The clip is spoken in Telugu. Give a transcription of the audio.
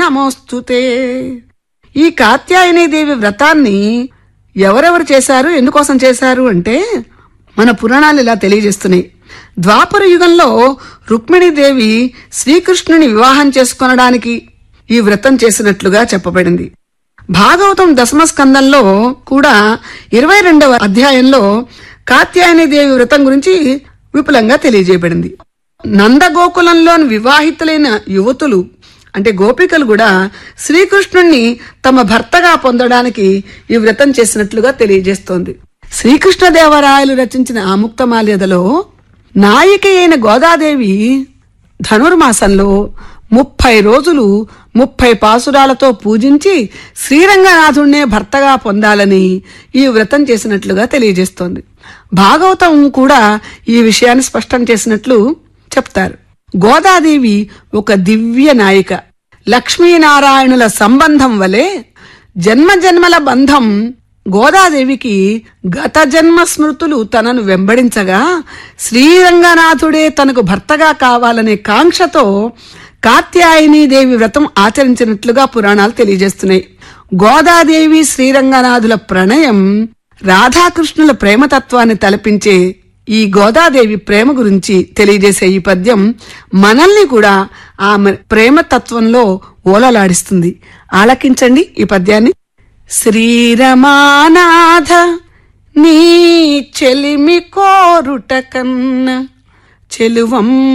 నమోస్తుతే ఈ కాత్యాయని దేవి వ్రతాన్ని ఎవరెవరు చేశారు ఎందుకోసం చేశారు అంటే మన పురాణాలు ఇలా తెలియజేస్తున్నాయి ద్వాపర యుగంలో రుక్మిణీదేవి శ్రీకృష్ణుని వివాహం చేసుకొనడానికి ఈ వ్రతం చేసినట్లుగా చెప్పబడింది భాగవతం దశమ స్కందంలో కూడా ఇరవై రెండవ అధ్యాయంలో కాత్యాయని దేవి వ్రతం గురించి విపులంగా తెలియజేయబడింది నందగోకులంలోని వివాహితులైన యువతులు అంటే గోపికలు కూడా శ్రీకృష్ణుణ్ణి తమ భర్తగా పొందడానికి ఈ వ్రతం చేసినట్లుగా తెలియజేస్తోంది శ్రీకృష్ణదేవరాయలు రచించిన ఆముక్తమాల్యదలో నాయిక అయిన గోదాదేవి ధనుర్మాసంలో ముప్పై రోజులు ముప్పై పాసురాలతో పూజించి శ్రీరంగనాథుణ్ణే భర్తగా పొందాలని ఈ వ్రతం చేసినట్లుగా తెలియజేస్తోంది భాగవతం కూడా ఈ విషయాన్ని స్పష్టం చేసినట్లు చెప్తారు గోదాదేవి ఒక దివ్య నాయిక లక్ష్మీనారాయణుల సంబంధం వలె జన్మ జన్మల బంధం గోదాదేవికి గత జన్మ స్మృతులు తనను వెంబడించగా శ్రీరంగనాథుడే తనకు భర్తగా కావాలనే కాంక్షతో కాత్యాయని దేవి వ్రతం ఆచరించినట్లుగా పురాణాలు తెలియజేస్తున్నాయి గోదాదేవి శ్రీరంగనాథుల ప్రణయం రాధాకృష్ణుల ప్రేమతత్వాన్ని తలపించే ఈ గోదాదేవి ప్రేమ గురించి తెలియజేసే ఈ పద్యం మనల్ని కూడా ఆమె ప్రేమతత్వంలో ఓలలాడిస్తుంది ఆలకించండి ఈ పద్యాన్ని శ్రీరమానాథ నీ చెలిమి కోరుట కన్న చెలువం